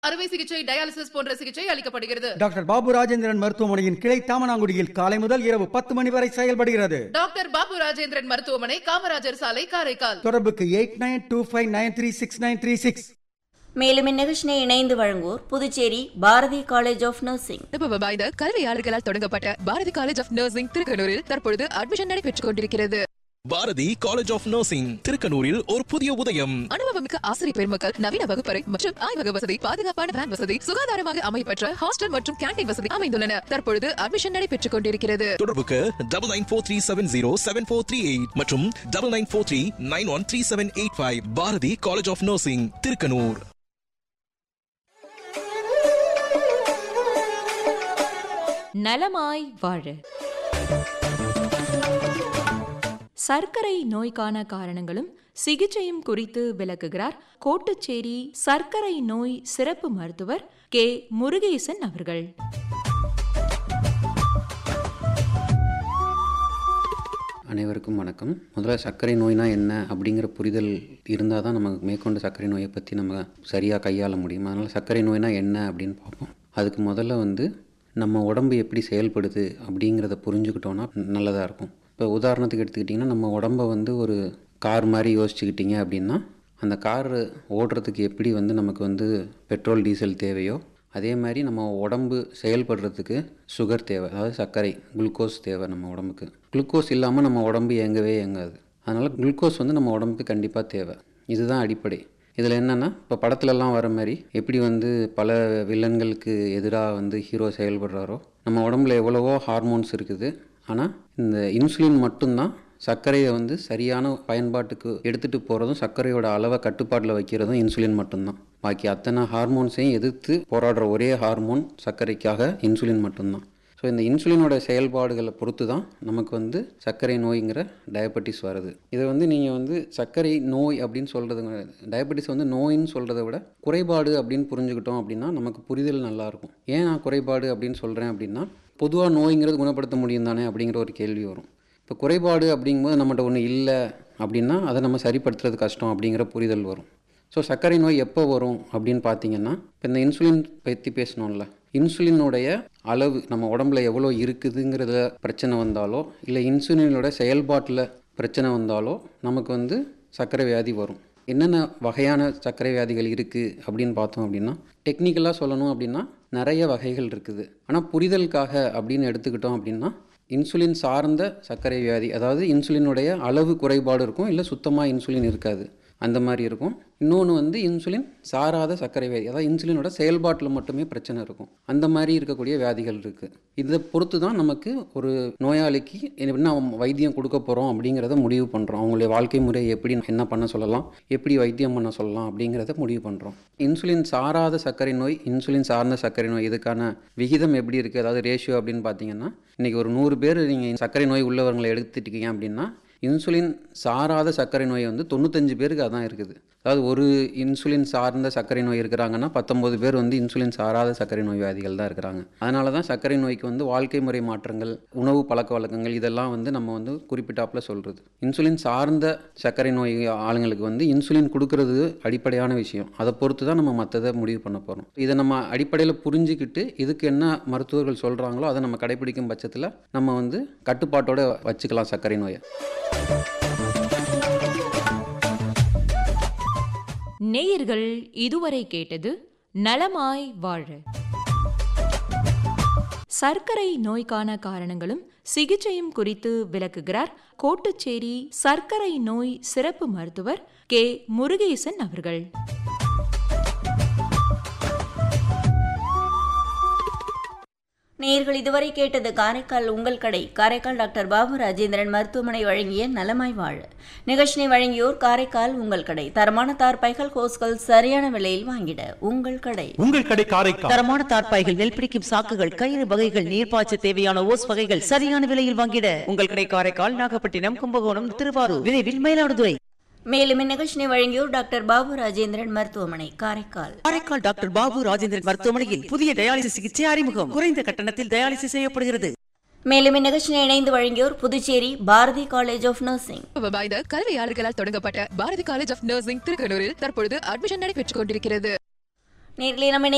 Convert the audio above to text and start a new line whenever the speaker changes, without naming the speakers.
அறுவை சிகிச்சை டயாலிசிஸ் போன்ற சிகிச்சை அளிக்கப்படுகிறது
டாக்டர் பாபு ராஜேந்திரன் மருத்துவமனையின் கிளை தாமனாங்குடியில் காலை முதல் இரவு பத்து மணி வரை செயல்படுகிறது
டாக்டர் பாபு ராஜேந்திரன் மருத்துவமனை காமராஜர் சாலை காரைக்கால்
தொடர்புக்கு eight nine two five nine three six nine three six
மேலும் இந்நிகழ்ச்சியை இணைந்து வழங்குவோர் Puducherry Bharathi college of nursing
அனுபவம் வாய்ந்த கல்வியாளர்களால் தொடங்கப்பட்ட பாரதி காலேஜ் ஆஃப் நர்சிங் திருக்கனூரில் தற்பொழுது அட்மிஷன் நடைபெற்றுக் கொண்டிருக்கிறது
பாரதி காலேஜ் ஆஃப் நர்சிங் திருக்கனூரில் ஒரு புதிய உதயம்
அனுபவமிக்க ஆசிரியர் பெருமக்கள் நவீன வகுப்பறை மற்றும் ஆய்வக வசதி பாதுகாப்பான வேன் வசதி சுகாதாரமாக அமைப்பற்ற ஹாஸ்டல் மற்றும் கேண்டீன் வசதி அமைந்துள்ளன தற்பொழுது அட்மிஷன் நடைபெற்றுக் கொண்டிருக்கிறது
தொடர்புக்கு double nine four three seven zero seven four three eight மற்றும் double nine four three nine one three seven eight five Bharathi college of nursing Thirukkanur
நலமாய் வாழ சர்க்கரை நோய்க்கான காரணங்களும் சிகிச்சையும் குறித்து விளக்குகிறார் கோட்டுச்சேரி சர்க்கரை நோய் சிறப்பு மருத்துவர் கே முருகேசன் அவர்கள்
அனைவருக்கும் வணக்கம் முதல்ல சர்க்கரை நோய்னா என்ன அப்படிங்கிற புரிதல் இருந்தால் தான் நமக்கு மேற்கொண்டு சர்க்கரை நோயை பற்றி நம்ம சரியாக கையாள முடியும் அதனால் சர்க்கரை நோய்னா என்ன அப்படின்னு பார்ப்போம் அதுக்கு முதல்ல வந்து நம்ம உடம்பு எப்படி செயல்படுது அப்படிங்கிறத புரிஞ்சுக்கிட்டோன்னா நல்லதாக இருக்கும் இப்போ உதாரணத்துக்கு எடுத்துக்கிட்டிங்கன்னா நம்ம உடம்பை வந்து ஒரு கார் மாதிரி யோசிச்சுக்கிட்டிங்க அப்படின்னா அந்த கார் ஓடுறதுக்கு எப்படி வந்து நமக்கு வந்து பெட்ரோல் டீசல் தேவையோ அதே மாதிரி நம்ம உடம்பு செயல்படுறதுக்கு சுகர் தேவை அதாவது சர்க்கரை குளுக்கோஸ் தேவை நம்ம உடம்புக்கு குளுக்கோஸ் இல்லாமல் நம்ம உடம்பு இயங்கவே இயங்காது அதனால் குளுக்கோஸ் வந்து நம்ம உடம்புக்கு கண்டிப்பாக தேவை இதுதான் அடிப்படை இதில் என்னென்னா இப்போ படத்துலலாம் வர மாதிரி எப்படி வந்து பல வில்லன்களுக்கு எதிராக வந்து ஹீரோ செயல்படுறாரோ நம்ம உடம்புல எவ்வளவோ ஹார்மோன்ஸ் இருக்குது ஆனால் இந்த இன்சுலின் மட்டும்தான் சர்க்கரையை வந்து சரியான பயன்பாட்டுக்கு எடுத்துகிட்டு போகிறதும் சர்க்கரையோட அளவை கட்டுப்பாட்டில் வைக்கிறதும் இன்சுலின் மட்டும்தான் பாக்கி அத்தனை ஹார்மோன்ஸையும் எதிர்த்து போராடுற ஒரே ஹார்மோன் சர்க்கரைக்காக இன்சுலின் மட்டும்தான் ஸோ இந்த இன்சுலினோட செயல்பாடுகளை பொறுத்து தான் நமக்கு வந்து சர்க்கரை நோய்ங்கிற டயபெட்டிஸ் வருது இதை வந்து நீங்கள் வந்து சர்க்கரை நோய் அப்படின்னு சொல்கிறது டயபெட்டிஸ் வந்து நோயின்னு சொல்கிறத விட குறைபாடு அப்படின்னு புரிஞ்சுக்கிட்டோம் அப்படின்னா நமக்கு புரிதல் நல்லாயிருக்கும் ஏன் நான் குறைபாடு அப்படின்னு சொல்கிறேன் அப்படின்னா பொதுவாக நோய்ங்கிறது குணப்படுத்த முடியும் தானே அப்படிங்கிற ஒரு கேள்வி வரும் இப்போ குறைபாடு அப்படிங்கும்போது நம்மகிட்ட ஒன்று இல்லை அப்படின்னா அதை நம்ம சரிப்படுத்துறது கஷ்டம் அப்படிங்கிற புரிதல் வரும் ஸோ சர்க்கரை நோய் எப்போ வரும் அப்படின்னு பார்த்தீங்கன்னா இப்போ இந்த இன்சுலின் பற்றி பேசணும்ல இன்சுலினுடைய அளவு நம்ம உடம்புல எவ்வளோ இருக்குதுங்கிறத பிரச்சனை வந்தாலோ இல்லை இன்சுலினோட செயல்பாட்டில் பிரச்சனை வந்தாலோ நமக்கு வந்து சர்க்கரை வியாதி வரும் என்னென்ன வகையான சர்க்கரை வியாதிகள் இருக்குது அப்படின்னு பார்த்தோம் அப்படின்னா டெக்னிக்கலாக சொல்லணும் அப்படின்னா நிறைய வகைகள் இருக்குது ஆனால் புரிதலுக்காக அப்படின்னு எடுத்துக்கிட்டோம் அப்படின்னா இன்சுலின் சார்ந்த சர்க்கரை வியாதி அதாவது இன்சுலினுடைய அளவு குறைபாடு இருக்கும் இல்லை சுத்தமாக இன்சுலின் இருக்காது அந்த மாதிரி இருக்கும் இன்னொன்று வந்து இன்சுலின் சாராத சர்க்கரை வியாதி அதாவது இன்சுலினோட செயல்பாட்டில் மட்டுமே பிரச்சனை இருக்கும் அந்த மாதிரி இருக்கக்கூடிய வியாதிகள் இருக்குது இதை பொறுத்து தான் நமக்கு ஒரு நோயாளிக்கு என்ன வைத்தியம் கொடுக்க போகிறோம் அப்படிங்கிறத முடிவு பண்ணுறோம் அவங்களுடைய வாழ்க்கை முறை எப்படி என்ன பண்ண சொல்லலாம் எப்படி வைத்தியம் பண்ண சொல்லலாம் அப்படிங்கிறத முடிவு பண்ணுறோம் இன்சுலின் சாராத சர்க்கரை நோய் இன்சுலின் சார்ந்த சர்க்கரை நோய் இதுக்கான விகிதம் எப்படி இருக்குது அதாவது ரேஷியோ அப்படின்னு பார்த்தீங்கன்னா இன்றைக்கி ஒரு நூறு பேர் நீங்கள் சர்க்கரை நோய் உள்ளவர்களை எடுத்துட்டீங்க அப்படின்னா இன்சுலின் சாராத சர்க்கரை நோய் வந்து தொண்ணூத்தஞ்சு பேருக்கு அதான் இருக்குது அதாவது ஒரு இன்சுலின் சார்ந்த சர்க்கரை நோய் இருக்கிறாங்கன்னா பத்தொம்பது பேர் வந்து இன்சுலின் சாராத சர்க்கரை நோய் வியாதிகள் தான் இருக்கிறாங்க அதனால தான் சர்க்கரை நோய்க்கு வந்து வாழ்க்கை முறை மாற்றங்கள் உணவு பழக்க வழக்கங்கள் இதெல்லாம் வந்து நம்ம வந்து குறிப்பிட்டாப்புல சொல்கிறது இன்சுலின் சார்ந்த சர்க்கரை நோய் ஆளுங்களுக்கு வந்து இன்சுலின் கொடுக்கறது அடிப்படையான விஷயம் அதை பொறுத்து தான் நம்ம மற்றதை முடிவு பண்ண போகிறோம் இதை நம்ம அடிப்படையில் புரிஞ்சுக்கிட்டு இதுக்கு என்ன மருத்துவர்கள் சொல்கிறாங்களோ அதை நம்ம கடைபிடிக்கும் பட்சத்தில் நம்ம வந்து கட்டுப்பாட்டோட வச்சுக்கலாம் சர்க்கரை நோயை
நேயர்கள் இதுவரை கேட்டது நலமாய் வாழ சர்க்கரை நோய்க்கான காரணங்களும் சிகிச்சையும் குறித்து விளக்குகிறார் கோட்டுச்சேரி சர்க்கரை நோய் சிறப்பு மருத்துவர் கே முருகேசன் அவர்கள்
நேர்கள் இதுவரை கேட்டது காரைக்கால் உங்கள் கடை காரைக்கால் டாக்டர் பாபு ராஜேந்திரன் மருத்துவமனை வழங்கிய நலமாய் வாழ நிகழ்ச்சினை வழங்கியோர் காரைக்கால் உங்கள் கடை தரமான தார்பாய்கள் ஹோஸ்கள் சரியான விலையில் வாங்கிட உங்கள் கடை
உங்கள் கடை காரைக்கால்
தரமான தார்ப்பாய்கள் நெல் பிடிக்கும் சாக்குகள் கயிறு வகைகள் நீர்ப்பாய்ச்ச தேவையான ஓஸ் வகைகள் சரியான விலையில் வாங்கிட உங்கள் கடை காரைக்கால் நாகப்பட்டினம் கும்பகோணம் திருவாரூர் விரைவில் மயிலாடுதுறை
மேலும் இந்நிகழ்ச்சினை வழங்கியோர் டாக்டர் பாபு ராஜேந்திரன் மருத்துவமனை காரைக்கால்
காரைக்கால் டாக்டர் பாபு ராஜேந்திரன் மருத்துவமனையில் புதிய டயாலிசிஸ் சிகிச்சை அறிமுகம் குறைந்த கட்டணத்தில் டயாலிசிஸ் செய்யப்படுகிறது
மேலும் இந்நிகழ்ச்சினை இணைந்து வழங்கியோர் Puducherry Bharathi college of nursing
அனுபவம் வாய்ந்த கல்வியாளர்களால் தொடங்கப்பட்ட பாரதி காலேஜ் ஆஃப் நர்சிங் திருக்கனூரில் தற்பொழுது அட்மிஷன் நடைபெற்றுக் கொண்டிருக்கிறது
நேர்களை நம்ம